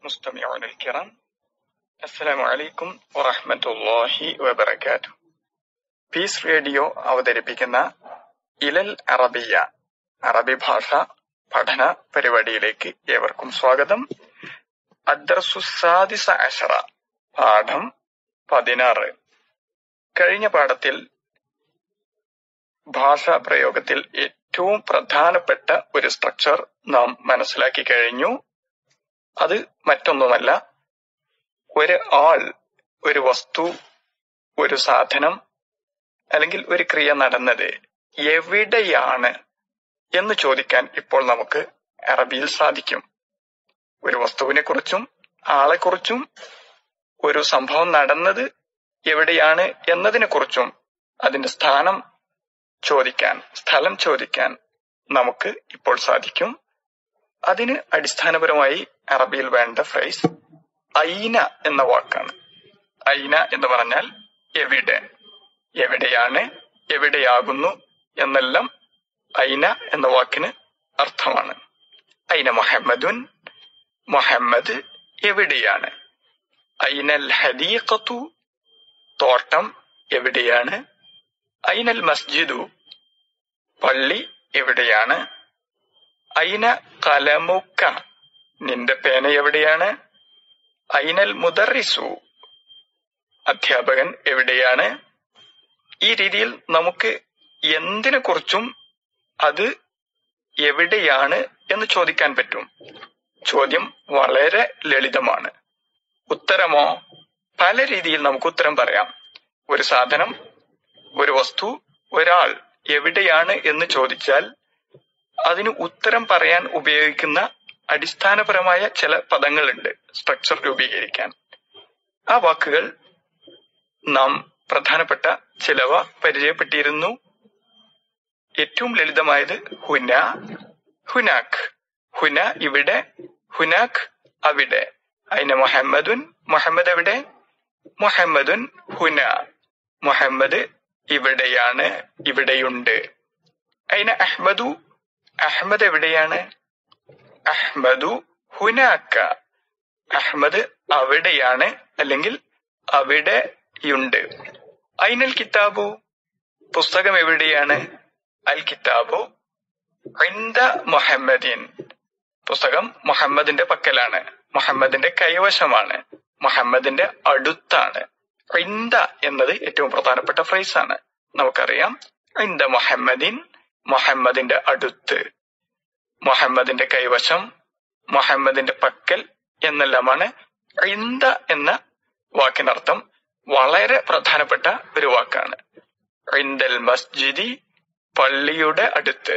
مستمعون الكرام السلام عليكم ورحمة الله وبركاته piece radio അവതരിപ്പിക്കുന്ന ഇലൽ അറബിയ അറബി ഭാഷ പഠന പരിപാടിയിലേക്ക് ഏവർക്കും സ്വാഗതം അദ്രസുസാദിസ അഷറ പാഠം പതിനാറ് കഴിഞ്ഞ പാഠത്തിൽ ഭാഷാ പ്രയോഗത്തിൽ ഏറ്റവും പ്രധാനപ്പെട്ട ഒരു സ്ട്രക്ചർ നാം മനസ്സിലാക്കി കഴിഞ്ഞു അത് മറ്റൊന്നുമല്ല ഒരു ആൾ ഒരു വസ്തു ഒരു സാധനം അല്ലെങ്കിൽ ഒരു ക്രിയ നടന്നത് എവിടെയാണ് എന്ന് ചോദിക്കാൻ ഇപ്പോൾ നമുക്ക് അറബിയിൽ സാധിക്കും ഒരു വസ്തുവിനെ കുറിച്ചും ആളെക്കുറിച്ചും ഒരു സംഭവം നടന്നത് എവിടെയാണ് എന്നതിനെ കുറിച്ചും അതിന്റെ സ്ഥാനം ചോദിക്കാൻ സ്ഥലം ചോദിക്കാൻ നമുക്ക് ഇപ്പോൾ സാധിക്കും അതിന് അടിസ്ഥാനപരമായി അറബിയിൽ വേണ്ട ഫ്രേസ് ഐന എന്ന വാക്കാണ് ഐന എന്ന് പറഞ്ഞാൽ എവിടെ എവിടെയാണ് എവിടെയാകുന്നു എന്നെല്ലാം ഐന എന്ന വാക്കിന് അർത്ഥമാണ് ഐന മുഹമ്മദുൻ മുഹമ്മദ് എവിടെയാണ് ഐനൽ ഹദീഖത്തു തോട്ടം എവിടെയാണ് ഐനൽ മസ്ജിദു പള്ളി എവിടെയാണ് ഐന കലമുക്ക നിന്റെ പേന എവിടെയാണ് ഐനൽ മുദറിസു അധ്യാപകൻ എവിടെയാണ് ഈ രീതിയിൽ നമുക്ക് എന്തിനെ കുറിച്ചും അത് എവിടെയാണ് എന്ന് ചോദിക്കാൻ പറ്റും ചോദ്യം വളരെ ലളിതമാണ് ഉത്തരമോ പല രീതിയിൽ നമുക്ക് ഉത്തരം പറയാം ഒരു സാധനം ഒരു വസ്തു ഒരാൾ എവിടെയാണ് എന്ന് ചോദിച്ചാൽ അതിന് ഉത്തരം പറയാൻ ഉപയോഗിക്കുന്ന അടിസ്ഥാനപരമായ ചില പദങ്ങളുണ്ട് സ്ട്രക്ചർ രൂപീകരിക്കാൻ ആ വാക്കുകൾ നാം പ്രധാനപ്പെട്ട ചിലവ പരിചയപ്പെട്ടിരുന്നു ഏറ്റവും ലളിതമായത് ഹുന ഹുനാഖ് ഹുന ഇവിടെ ഹുനാഖ് അവിടെ അതിന് മുഹമ്മദുൻ മുഹമ്മദ് എവിടെ മുഹമ്മദുൻ ഹുന മുഹമ്മദ് ഇവിടെയാണ് ഇവിടെയുണ്ട് അതിന് അഹ്മദു അഹ്മദ് എവിടെയാണ് അഹ്മദു ഹുനാക്ക അഹ്മദ് അവിടെയാണ് അല്ലെങ്കിൽ അവിടെയുണ്ട് ഐനൽ കിതാബു പുസ്തകം എവിടെയാണ് അൽ കിതാബു ഇന്ദ മുഹമ്മദിൻ പുസ്തകം മുഹമ്മദിന്റെ പക്കലാണ് മുഹമ്മദിന്റെ കൈവശമാണ് മുഹമ്മദിന്റെ അടുത്താണ് ഇന്ദ എന്നത് ഏറ്റവും പ്രധാനപ്പെട്ട ഫ്രേസ് ആണ് നമുക്കറിയാം ഇന്ദ മുഹമ്മദിൻ മുഹമ്മദിന്റെ അടുത്ത് മുഹമ്മദിന്റെ കൈവശം മുഹമ്മദിന്റെ പക്കൽ എന്നെല്ലാമാണ് ഇന്ദ എന്ന വാക്കിനർത്ഥം വളരെ പ്രധാനപ്പെട്ട ഒരു വാക്കാണ് ഇന്ദൽ മസ്ജിദി പള്ളിയുടെ അടുത്ത്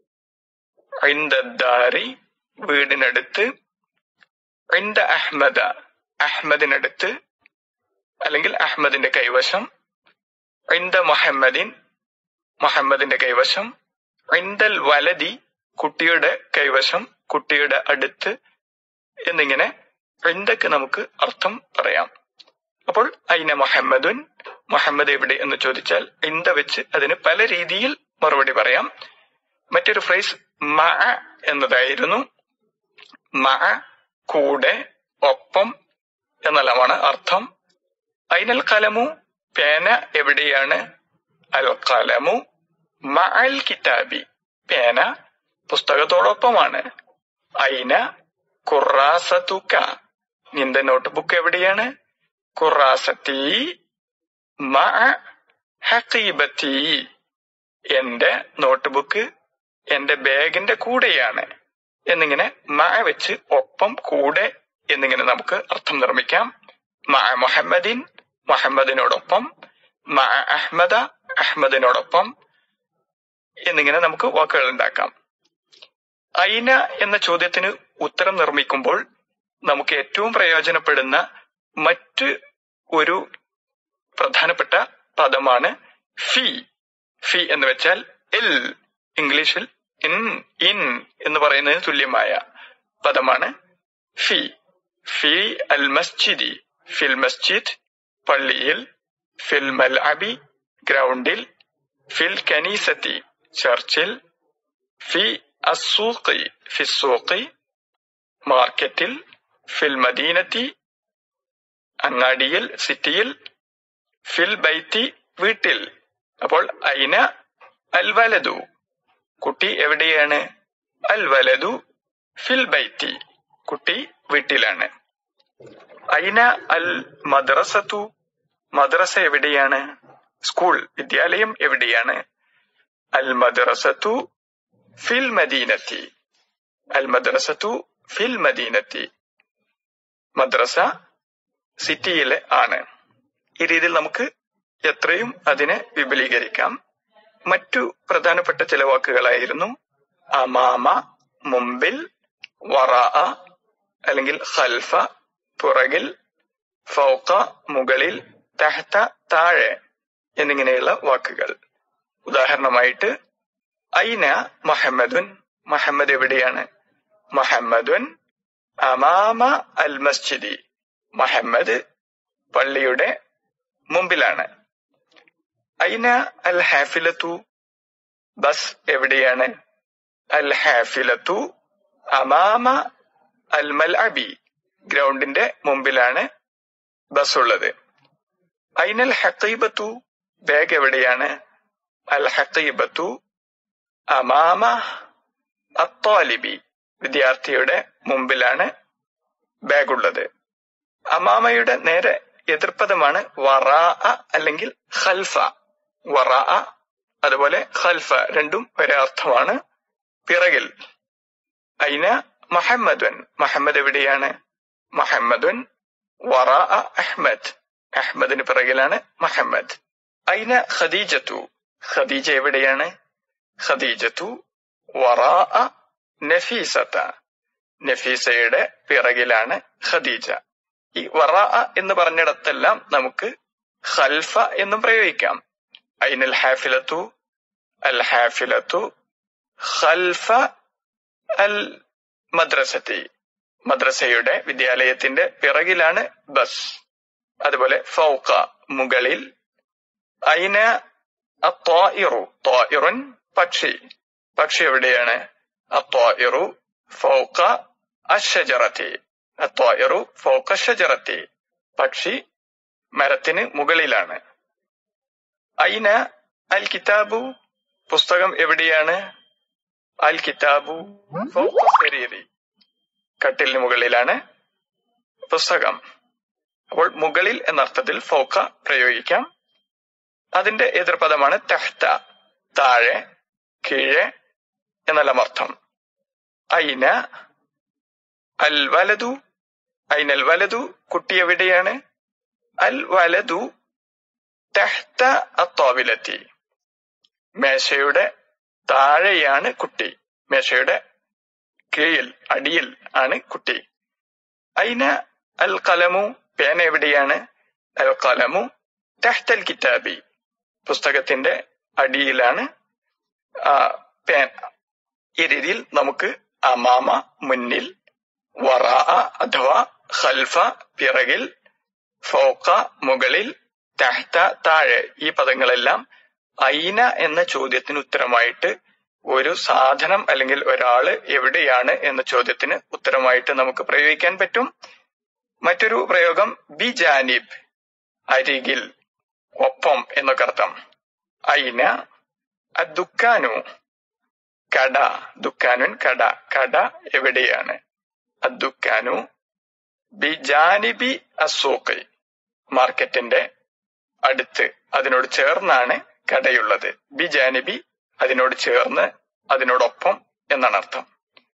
ഇന്ദാരി വീടിനടുത്ത് ഇന്ദ അഹ്മദ അഹ്മദിനടുത്ത് അല്ലെങ്കിൽ അഹ്മദിന്റെ കൈവശം ഇന്ദ മുഹമ്മദിൻ മുഹമ്മദിന്റെ കൈവശം ഇന്ദൽ വലതി കുട്ടിയുടെ കൈവശം കുട്ടിയുടെ അടുത്ത് എന്നിങ്ങനെ ഇന്ദക്ക് നമുക്ക് അർത്ഥം പറയാം അപ്പോൾ അയിന മുഹമ്മദുൻ മുഹമ്മദ് എവിടെ എന്ന് ചോദിച്ചാൽ ഇന്ദ വെച്ച് അതിന് പല രീതിയിൽ മറുപടി പറയാം മറ്റൊരു ഫ്രേസ് മ എന്നതായിരുന്നു മ കൂടെ ഒപ്പം എന്നെല്ലാമാണ് അർത്ഥം അയിനൽ കലമു പേന എവിടെയാണ് അൽ കലമു മ അൽ കിതാബി പേന പുസ്തകത്തോടൊപ്പമാണ് അയിന ഖുറാസത്തുക്ക നിന്റെ നോട്ട്ബുക്ക് എവിടെയാണ് ഖുറാസത്തി മ ഹീബത്തി എന്റെ നോട്ട്ബുക്ക് എന്റെ ബാഗിന്റെ കൂടെയാണ് എന്നിങ്ങനെ മ വെച്ച് ഒപ്പം കൂടെ എന്നിങ്ങനെ നമുക്ക് അർത്ഥം നിർമ്മിക്കാം മ മുഹമ്മദിൻ മുഹമ്മദിനോടൊപ്പം മ അഹ്മദ അഹ്മദിനോടൊപ്പം എന്നിങ്ങനെ നമുക്ക് വാക്കുകൾ ഉണ്ടാക്കാം ഐന എന്ന ചോദ്യത്തിന് ഉത്തരം നിർമ്മിക്കുമ്പോൾ നമുക്ക് ഏറ്റവും പ്രയോജനപ്പെടുന്ന മറ്റ് ഒരു പ്രധാനപ്പെട്ട പദമാണ് ഫി ഫി എന്ന് വെച്ചാൽ എൽ ഇംഗ്ലീഷിൽ ഇൻ ഇൻ എന്ന് പറയുന്നതിന് തുല്യമായ പദമാണ് ഫി ഫി അൽ മസ്ജിദി ഫിൽ മസ്ജിദ് പള്ളിയിൽ ഫിൽ മൽ അബി ഗ്രൗണ്ടിൽ ഫിൽ കനീസത്തി ചർച്ചിൽ ഫി അസൂഖി ഫി സൂഖി മാർക്കറ്റിൽ ഫിൽ മദീനത്തി അങ്ങാടിയിൽ സിറ്റിയിൽ ഫിൽ ബൈത്തി വീട്ടിൽ അപ്പോൾ ഐന അൽ വലതു കുട്ടി എവിടെയാണ് അൽ വലതു ഫിൽ ബൈത്തി കുട്ടി വീട്ടിലാണ് ഐന അൽ മദ്രസത്തു മദ്രസ എവിടെയാണ് സ്കൂൾ വിദ്യാലയം എവിടെയാണ് അൽ മദ്രസത്തു ഫിൽ മദീനത്തി അൽ മദ്രസത്തു ഫിൽ മദീനത്തി മദ്രസ സിറ്റിയിൽ ആണ് ഈ രീതിയിൽ നമുക്ക് എത്രയും അതിനെ വിപുലീകരിക്കാം മറ്റു പ്രധാനപ്പെട്ട ചില വാക്കുകളായിരുന്നു അമാമ മുമ്പിൽ വറാ അല്ലെങ്കിൽ ഖൽഫ പുറകിൽ ഫൗക്ക മുകളിൽ തഹത്ത താഴെ എന്നിങ്ങനെയുള്ള വാക്കുകൾ ഉദാഹരണമായിട്ട് ഐന മുഹമ്മദുൻ മുഹമ്മദ് എവിടെയാണ് മുഹമ്മദുൻ അമാമ അൽ മസ്ജിദി മുഹമ്മദ് പള്ളിയുടെ മുമ്പിലാണ് ഐന അൽ ഹാഫിലത്തു ബസ് എവിടെയാണ് അൽ ഹാഫിലത്തു അമാമ അൽ മൽ അബി ഗ്രൗണ്ടിന്റെ മുമ്പിലാണ് ബസ് ഉള്ളത് ഐനൽ ഹക്കീബത്തു ബാഗ് എവിടെയാണ് അൽ ഹക്കീബത്തു അമാമ അത്തോലിബി വിദ്യാർത്ഥിയുടെ മുമ്പിലാണ് ബാഗ് ഉള്ളത് അമാമയുടെ നേരെ എതിർപ്പദമാണ് വറാ അല്ലെങ്കിൽ ഖൽഫ വറാ അതുപോലെ ഖൽഫ രണ്ടും ഒരേ അർത്ഥമാണ് പിറകിൽ അയിന മുഹമ്മദുൻ മുഹമ്മദ് എവിടെയാണ് മുഹമ്മദുൻ വറാ അഹ്മദ് അഹ്മദിന് പിറകിലാണ് മുഹമ്മദ് അയിന ഖദീജത്തു ഖദീജ എവിടെയാണ് ഖദീജത്തു വറാ നഫീസത്ത നഫീസയുടെ പിറകിലാണ് ഖദീജ ഈ വറാ എന്ന് പറഞ്ഞിടത്തെല്ലാം നമുക്ക് ഖൽഫ എന്നും പ്രയോഗിക്കാം അയിനൽ ഹാഫിലത്തു അൽ ഹാഫിലത്തു ഖൽഫ അൽ മദ്രസത്തി മദ്രസയുടെ വിദ്യാലയത്തിന്റെ പിറകിലാണ് ബസ് അതുപോലെ ഫൗക്ക മുകളിൽ അയിന അത്വാഇറു ത്വാഇറുൻ പക്ഷി പക്ഷി എവിടെയാണ് അത്വാഇറു ഫൗക്ക അഷജറത്തി അത്വാഇറു ഫൗക്ക ഷജറത്തി പക്ഷി മരത്തിന് മുകളിലാണ് അയിന അൽ കിതാബു പുസ്തകം എവിടെയാണ് അൽ കിതാബു ഫൗക്ക സരീരി കട്ടിലിന് മുകളിലാണ് പുസ്തകം അപ്പോൾ മുകളിൽ എന്നർത്ഥത്തിൽ ഫൗക്ക പ്രയോഗിക്കാം അതിന്റെ എതിർപദമാണ് തെഹ്ത താഴെ കീഴെ എന്നെല്ലാം അർത്ഥം അയിന അൽ വലതു അയിനൽ വലതു കുട്ടി എവിടെയാണ് അൽ വലതു തെഹ്ത അത്തോവിലെത്തി മേശയുടെ താഴെയാണ് കുട്ടി മേശയുടെ കീഴിൽ അടിയിൽ ആണ് കുട്ടി അയിന അൽ കലമു പേന എവിടെയാണ് അൽ കലമു തെഹ്തൽ കിതാബി പുസ്തകത്തിന്റെ അടിയിലാണ് ആ പേൻ ഈ രീതിയിൽ നമുക്ക് അമാമ മുന്നിൽ വറാ അഥവാ ഖൽഫ പിറകിൽ ഫൗക്ക മുകളിൽ തഹ്ത താഴെ ഈ പദങ്ങളെല്ലാം ഐന എന്ന ചോദ്യത്തിന് ഉത്തരമായിട്ട് ഒരു സാധനം അല്ലെങ്കിൽ ഒരാള് എവിടെയാണ് എന്ന ചോദ്യത്തിന് ഉത്തരമായിട്ട് നമുക്ക് പ്രയോഗിക്കാൻ പറ്റും മറ്റൊരു പ്രയോഗം ബി ജാനിബ് അരികിൽ ഒപ്പം എന്നൊക്കെ അർത്ഥം അയിന അദ്ദുക്കാനു കട ദുക്കാനുൻ കട കട എവിടെയാണ് അദ്ദുക്കാനു ബി ജാനിബി അസൂഖ് മാർക്കറ്റിന്റെ അടുത്ത് അതിനോട് ചേർന്നാണ് കടയുള്ളത് ബി ജാനിബി അതിനോട് ചേർന്ന് അതിനോടൊപ്പം എന്നാണ് അർത്ഥം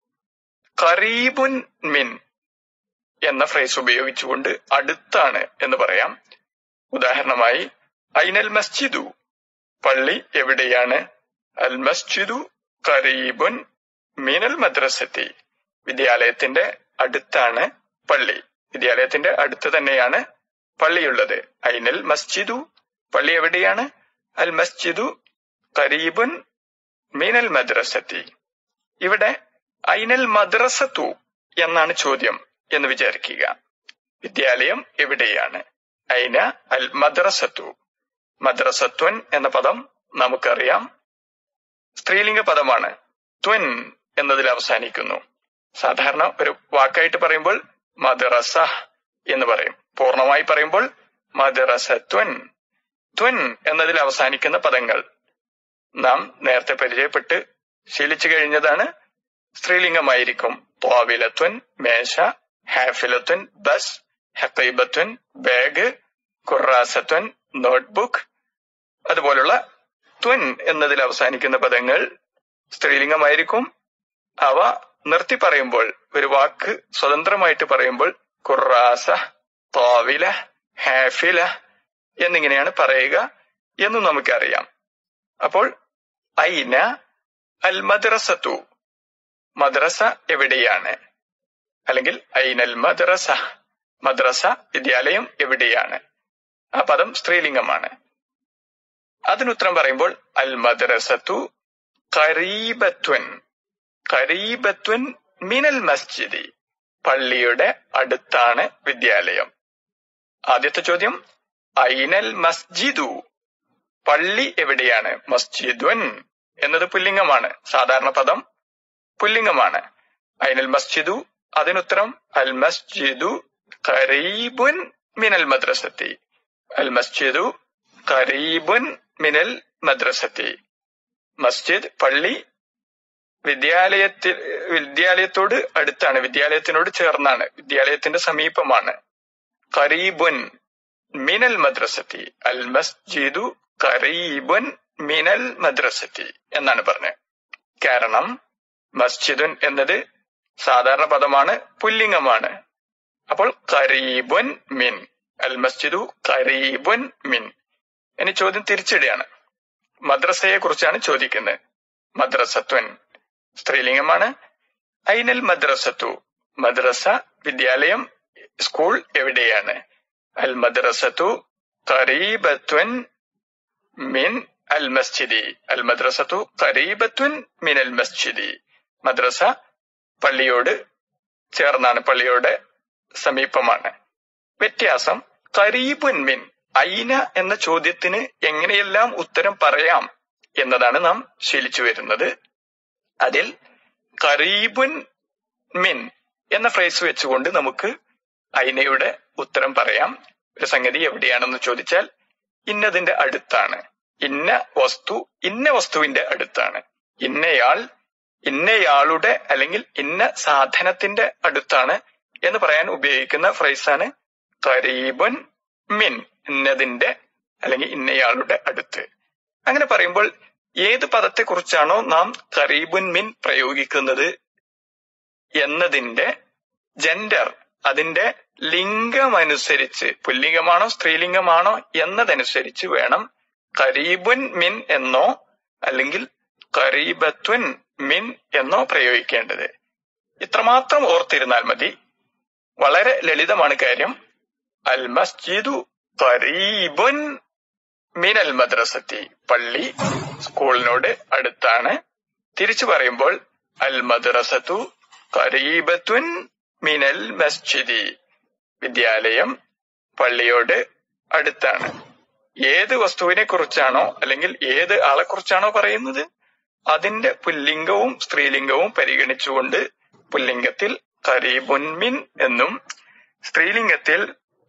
കറീബുൻ മിൻ എന്ന ഫ്രേസ് ഉപയോഗിച്ചുകൊണ്ട് അടുത്താണ് എന്ന് പറയാം ഉദാഹരണമായി ഐനൽ മസ്ജിദു പള്ളി എവിടെയാണ് അൽ മസ്ജിദു കറീബുൻ മീനൽ മദ്രസത്തി വിദ്യാലയത്തിന്റെ അടുത്താണ് പള്ളി വിദ്യാലയത്തിന്റെ അടുത്ത് തന്നെയാണ് പള്ളിയുള്ളത് ഐനൽ മസ്ജിദു പള്ളി എവിടെയാണ് അൽ മസ്ജിദു കരീബുൻ മീനൽ മദ്രസത്തി ഇവിടെ ഐനൽ മദ്രസത്തു എന്നാണ് ചോദ്യം എന്ന് വിചാരിക്കുക വിദ്യാലയം എവിടെയാണ് ഐന അൽ മദ്രസത്തു മദ്രസത്വൻ എന്ന പദം നമുക്കറിയാം സ്ത്രീലിംഗ പദമാണ് ത്വൻ എന്നതിൽ അവസാനിക്കുന്നു സാധാരണ ഒരു വാക്കായിട്ട് പറയുമ്പോൾ മദ്രസ എന്ന് പറയും പൂർണ്ണമായി പറയുമ്പോൾ മദ്രസത്വൻ ത്വൻ എന്നതിൽ അവസാനിക്കുന്ന പദങ്ങൾ നാം നേരത്തെ പരിചയപ്പെട്ട് ശീലിച്ചു കഴിഞ്ഞതാണ് സ്ത്രീലിംഗമായിരിക്കും ത്വാവിലത്വൻ മേശ ഹാഫിലത്വൻ ബസ് ഹത്തൈബത്വൻ ബാഗ് ഖുറാസത്വൻ നോട്ട്ബുക്ക് അതുപോലുള്ള ത്വൻ എന്നതിൽ അവസാനിക്കുന്ന പദങ്ങൾ സ്ത്രീലിംഗമായിരിക്കും അവ നിർത്തി പറയുമ്പോൾ ഒരു വാക്ക് സ്വതന്ത്രമായിട്ട് പറയുമ്പോൾ ഖുറാസ താവില ഹാഫില എന്നിങ്ങനെയാണ് പറയുക എന്നും നമുക്കറിയാം അപ്പോൾ ഐന അൽ മദ്രസത്തു മദ്രസ എവിടെയാണ് അല്ലെങ്കിൽ ഐനൽ മദ്രസ മദ്രസ വിദ്യാലയം എവിടെയാണ് ആ പദം സ്ത്രീലിംഗമാണ് അതിനുത്തരം പറയുമ്പോൾ അൽ മദ്രസത്തു കരീബത്വൻ കരീബത്വൻ മിനൽ മസ്ജിദി പള്ളിയുടെ അടുത്താണ് വിദ്യാലയം ആദ്യത്തെ ചോദ്യം ഐനൽ മസ്ജിദു പള്ളി എവിടെയാണ് മസ്ജിദുൻ എന്നത് പുല്ലിംഗമാണ് സാധാരണ പദം പുല്ലിംഗമാണ് ഐനൽ മസ്ജിദു അതിനുത്തരം അൽ മസ്ജിദു കരീബുൻ മിനൽ മദ്രസത്തി അൽ മസ്ജിദു കരീബുൻ മിനൽ മദ്രസത്തി മസ്ജിദ് പള്ളി വിദ്യാലയത്തിൽ വിദ്യാലയത്തോട് അടുത്താണ് വിദ്യാലയത്തിനോട് ചേർന്നാണ് വിദ്യാലയത്തിന്റെ സമീപമാണ് കരീബുൻ മിനൽ മദ്രസത്തി അൽ മസ്ജിദു കരീബുൻ മിനൽ മദ്രസത്തി എന്നാണ് പറഞ്ഞത് കാരണം മസ്ജിദുൻ എന്നത് സാധാരണ പദമാണ് പുല്ലിംഗമാണ് അപ്പോൾ കരീബുൻ മിൻ അൽ മസ്ജിദു കരീബുൻ മിൻ ഇനി ചോദ്യം തിരിച്ചിടുകയാണ് മദ്രസയെ കുറിച്ചാണ് ചോദിക്കുന്നത് മദ്രസത്വൻ സ്ത്രീലിംഗമാണ് ഐനൽ മദ്രസത്തു മദ്രസ വിദ്യാലയം സ്കൂൾ എവിടെയാണ് അൽ മദ്രസത്തു കരീബത്വൻ മിൻ അൽ മസ്ജിദി അൽ മദ്രസത്തു കരീബത്വൻ മിൻ അൽ മസ്ജിദി മദ്രസ പള്ളിയോട് ചേർന്നാണ് പള്ളിയോട് സമീപമാണ് വ്യത്യാസം കരീബുൻ മിൻ ഐന എന്ന ചോദ്യത്തിന് എങ്ങനെയെല്ലാം ഉത്തരം പറയാം എന്നതാണ് നാം ശീലിച്ചു വരുന്നത് അതിൽ കരീബുൻ മിൻ എന്ന ഫ്രേസ് വെച്ചുകൊണ്ട് നമുക്ക് ഐനയുടെ ഉത്തരം പറയാം ഒരു സംഗതി എവിടെയാണെന്ന് ചോദിച്ചാൽ ഇന്നതിന്റെ അടുത്താണ് ഇന്ന വസ്തു ഇന്ന വസ്തുവിന്റെ അടുത്താണ് ഇന്നയാൾ ഇന്നയാളുടെ അല്ലെങ്കിൽ ഇന്ന സാധനത്തിന്റെ അടുത്താണ് എന്ന് പറയാൻ ഉപയോഗിക്കുന്ന ഫ്രേസാണ് കരീബുൻ മിൻ ഇന്നതിന്റെ അല്ലെങ്കിൽ ഇന്നയാളുടെ അടുത്ത് അങ്ങനെ പറയുമ്പോൾ ഏത് പദത്തെക്കുറിച്ചാണോ നാം കരീബുൻ മിൻ പ്രയോഗിക്കുന്നത് എന്നതിന്റെ ജെൻഡർ അതിന്റെ ലിംഗമനുസരിച്ച് പുല്ലിംഗമാണോ സ്ത്രീലിംഗമാണോ എന്നതനുസരിച്ച് വേണം കരീബുൻ മിൻ എന്നോ അല്ലെങ്കിൽ കരീബത്വൻ മിൻ എന്നോ പ്രയോഗിക്കേണ്ടത് ഇത്രമാത്രം ഓർത്തിരുന്നാൽ മതി വളരെ ലളിതമാണ് കാര്യം അൽ മസ്ജിദു കരീബുൻ മിൻ അൽ മദ്രസത്തി പള്ളി സ്കൂളിനോട് അടുത്താണ് തിരിച്ചു പറയുമ്പോൾ അൽ മദ്രസത്തു കരീബത്തുൻ മിനൽ മസ്ജിദി വിദ്യാലയം പള്ളിയോട് അടുത്താണ് ഏത് വസ്തുവിനെ കുറിച്ചാണോ അല്ലെങ്കിൽ ഏത് ആളെ കുറിച്ചാണോ പറയുന്നത് അതിന്റെ പുല്ലിംഗവും സ്ത്രീലിംഗവും പരിഗണിച്ചുകൊണ്ട് പുല്ലിംഗത്തിൽ കരീബുൻ മിൻ എന്നും സ്ത്രീലിംഗത്തിൽ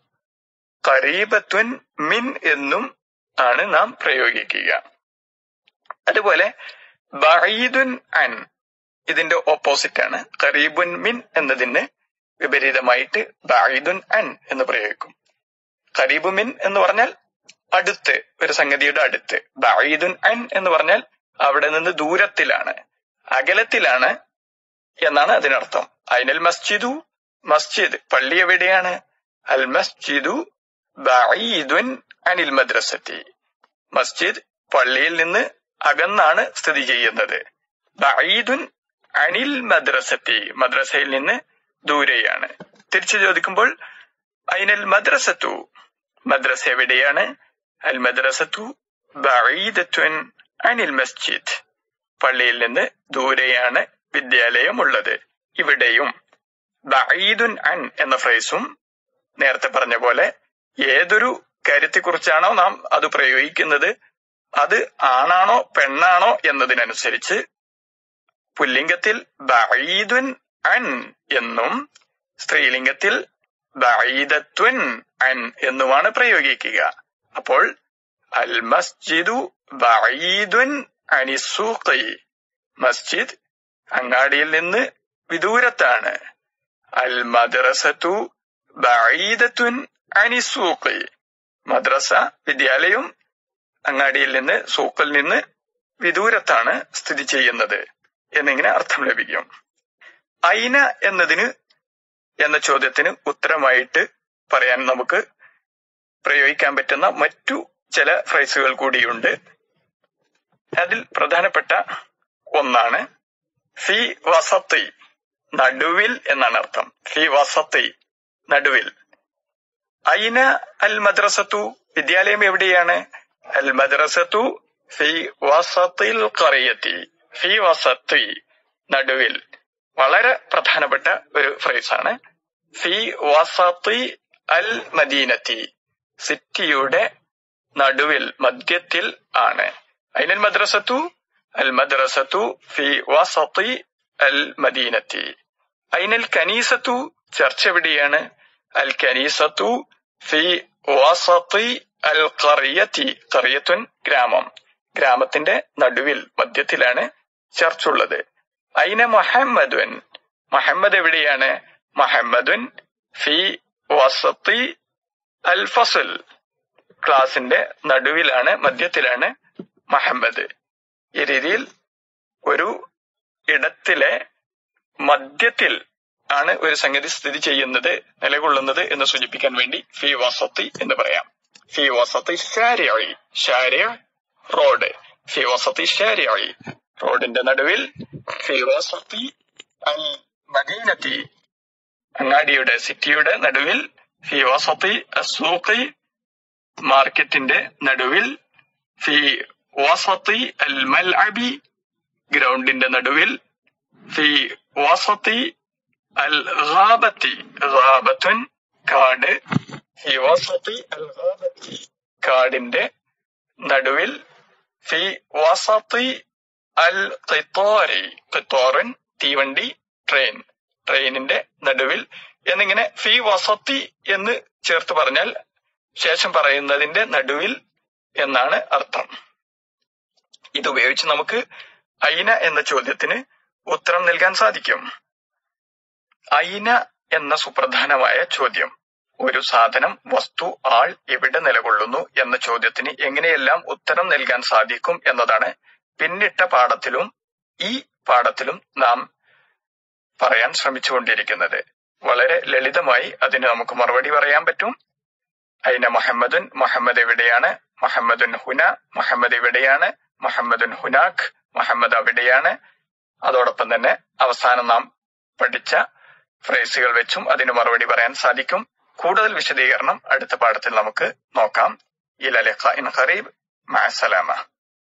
കരീബത്വൻ മിൻ എന്നും ആണ് നാം പ്രയോഗിക്കുക അതുപോലെ ബഈദുൻ അൻ ഇതിന്റെ ഓപ്പോസിറ്റ് ആണ് കരീബുൻ മിൻ എന്നതിന് വിപരീതമായിട്ട് ബഈദുൻ അൻ എന്ന് പ്രയോഗിക്കും കരീബു മിൻ എന്ന് പറഞ്ഞാൽ അടുത്ത് ഒരു സംഗതിയുടെ അടുത്ത് ബഈദുൻ അൻ എന്ന് പറഞ്ഞാൽ അവിടെ നിന്ന് ദൂരത്തിലാണ് അകലത്തിലാണ് എന്നാണ് അതിനർത്ഥം അയിനൽ മസ്ജിദു മസ്ജിദ് പള്ളി എവിടെയാണ് അൽ മസ്ജിദു ബഈദുൻ അനിൽ മദ്രസത്തി മസ്ജിദ് പള്ളിയിൽ നിന്ന് അകന്നാണ് സ്ഥിതി ചെയ്യുന്നത് ബഈദുൻ അനിൽ മദ്രസത്തി മദ്രസയിൽ നിന്ന് ദൂരെയാണ് തിരിച്ചു ചോദിക്കുമ്പോൾ അയിനൽ മദ്രസത്തു മദ്രസ എവിടെയാണ് അൽ മദ്രസത്തു ബഈദത്തുൻ അനിൽ മസ്ജിദ് പള്ളിയിൽ നിന്ന് ദൂരെയാണ് വിദ്യാലയം ഉള്ളത് ഇവിടെയും ബഈദുൻ അൻ എന്ന ഫ്രേസും നേരത്തെ പറഞ്ഞ പോലെ ഏതൊരു കാര്യത്തെക്കുറിച്ചാണോ നാം അത് പ്രയോഗിക്കുന്നത് അത് ആണാണോ പെണ്ണാണോ എന്നതിനനുസരിച്ച് പുല്ലിംഗത്തിൽ ബഈദുൻ അൻ എന്നും സ്ത്രീലിംഗത്തിൽ ബഈദത്വൻ അൻ എന്നുമാണ് പ്രയോഗിക്കുക അപ്പോൾ അൽ മസ്ജിദു ബഈദുൻ അനിസൂഖി മസ്ജിദ് അങ്ങാടിയിൽ നിന്ന് വിദൂരത്താണ് അൽ മദ്രസത്തു ബഈദത്തുൻ അനിസൂഖി മദ്രസ വിദ്യാലയം അങ്ങാടിയിൽ നിന്ന് സൂക്കിൽ നിന്ന് വിദൂരത്താണ് സ്ഥിതി ചെയ്യുന്നത് എന്നിങ്ങനെ അർത്ഥം ലഭിക്കും ഐന എന്നതിന് എന്ന ചോദ്യത്തിന് ഉത്തരമായിട്ട് പറയാൻ നമുക്ക് പ്രയോഗിക്കാൻ പറ്റുന്ന മറ്റു ചില ഫ്രൈസുകൾ കൂടിയുണ്ട് അതിൽ പ്രധാനപ്പെട്ട ഒന്നാണ് ഫി വസത്തി നടുവിൽ എന്നാണ് അർത്ഥം ഫി വസത്തി നടുവിൽ ഐന അൽ മദ്രസത്തു വിദ്യാലയം എവിടെയാണ് അൽ മദ്രസത്തു ഫി വസത്തിൽ കറിയത്തി ഫി വസത്തി നടുവിൽ വളരെ പ്രധാനപ്പെട്ട ഒരു ഫ്രേസാണ് ഫി വസത്തി അൽ മദീനത്തി സിറ്റിയുടെ നടുവിൽ മധ്യത്തിൽ ആണ് അയിനൽ മദ്രസത്തു അൽ മദ്രസത്തു ഫി വസത്തി അൽ മദീനത്തി അയിനൽ കനീസത്തു ചർച്ച എവിടെയാണ് അൽ കനീസത്തു ഫി വസത്തി അൽ കറിയത്തി കറിയത്തുൻ ഗ്രാമം ഗ്രാമത്തിന്റെ നടുവിൽ മധ്യത്തിലാണ് ചർച്ച ഉള്ളത് അയിന മുഹമ്മദുൻ മുഹമ്മദ് എവിടെയാണ് മുഹമ്മദുൻ ഫി വസത്തി അൽ ഫസൽ ക്ലാസിന്റെ നടുവിലാണ് മധ്യത്തിലാണ് മുഹമ്മദ് ഈ രീതിയിൽ ഒരു ഇടത്തിലെ മധ്യത്തിൽ ആണ് ഒരു സംഗതി സ്ഥിതി ചെയ്യുന്നത് നിലകൊള്ളുന്നത് എന്ന് സൂചിപ്പിക്കാൻ വേണ്ടി ഫി വസത്തി എന്ന് പറയാം ഫി വസത്തി ഷാരിയായി ഷാരിയ റോഡ് ഫി വസത്തി ഷാരിയായി റോഡിന്റെ നടുവിൽ ഫി വസത്തി അൽ മദീനത്തി അങ്ങാടിയുടെ സിറ്റിയുടെ നടുവിൽ ഫി വസത്തി അസൂഖി മാർക്കറ്റിന്റെ നടുവിൽ ഫി വസത്തി അൽ മൽഅബി ഗ്രൗണ്ടിന്റെ നടുവിൽ ഫി വസത്തി അൽ ഗാബത്തി ഗാബത്തുൻ കാട് ഫി വസത്തി അൽ ഗാബത്തി കാടിന്റെ നടുവിൽ ഫി വസത്തി അൽ ഖിത്താരി ഖിത്താറിൻ തീവണ്ടി ട്രെയിൻ ട്രെയിനിന്റെ നടുവിൽ എന്നിങ്ങനെ ഫി വസത്തി എന്ന് ചേർത്ത് പറഞ്ഞാൽ ശേഷം പറയുന്നതിന്റെ നടുവിൽ എന്നാണ് അർത്ഥം ഇതുപയോഗിച്ച് നമുക്ക് ഐന എന്ന ചോദ്യത്തിന് ഉത്തരം നൽകാൻ സാധിക്കും ഐന എന്ന സുപ്രധാനമായ ചോദ്യം ഒരു സാധനം വസ്തു ആൾ എവിടെ നിലകൊള്ളുന്നു എന്ന ചോദ്യത്തിന് എങ്ങനെയെല്ലാം ഉത്തരം നൽകാൻ സാധിക്കും എന്നതാണ് പിന്നിട്ട പാഠത്തിലും ഈ പാഠത്തിലും നാം പറയാൻ ശ്രമിച്ചുകൊണ്ടിരിക്കുന്നത് വളരെ ലളിതമായി അതിന് നമുക്ക് മറുപടി പറയാൻ പറ്റും അയിന മുഹമ്മദുൻ മുഹമ്മദ് എവിടെയാണ് മുഹമ്മദുൻ ഹുന മുഹമ്മദ് എവിടെയാണ് മുഹമ്മദുൻ ഹുനാഖ് മുഹമ്മദ് അവിടെയാണ് അതോടൊപ്പം തന്നെ അവസാനം നാം പഠിച്ച ഫ്രേസുകൾ വെച്ചും അതിന് മറുപടി പറയാൻ സാധിക്കും കൂടുതൽ വിശദീകരണം അടുത്ത പാഠത്തിൽ നമുക്ക് നോക്കാം ഇലലിഖ ഇൻ ഖറീബ് മഅസലാമ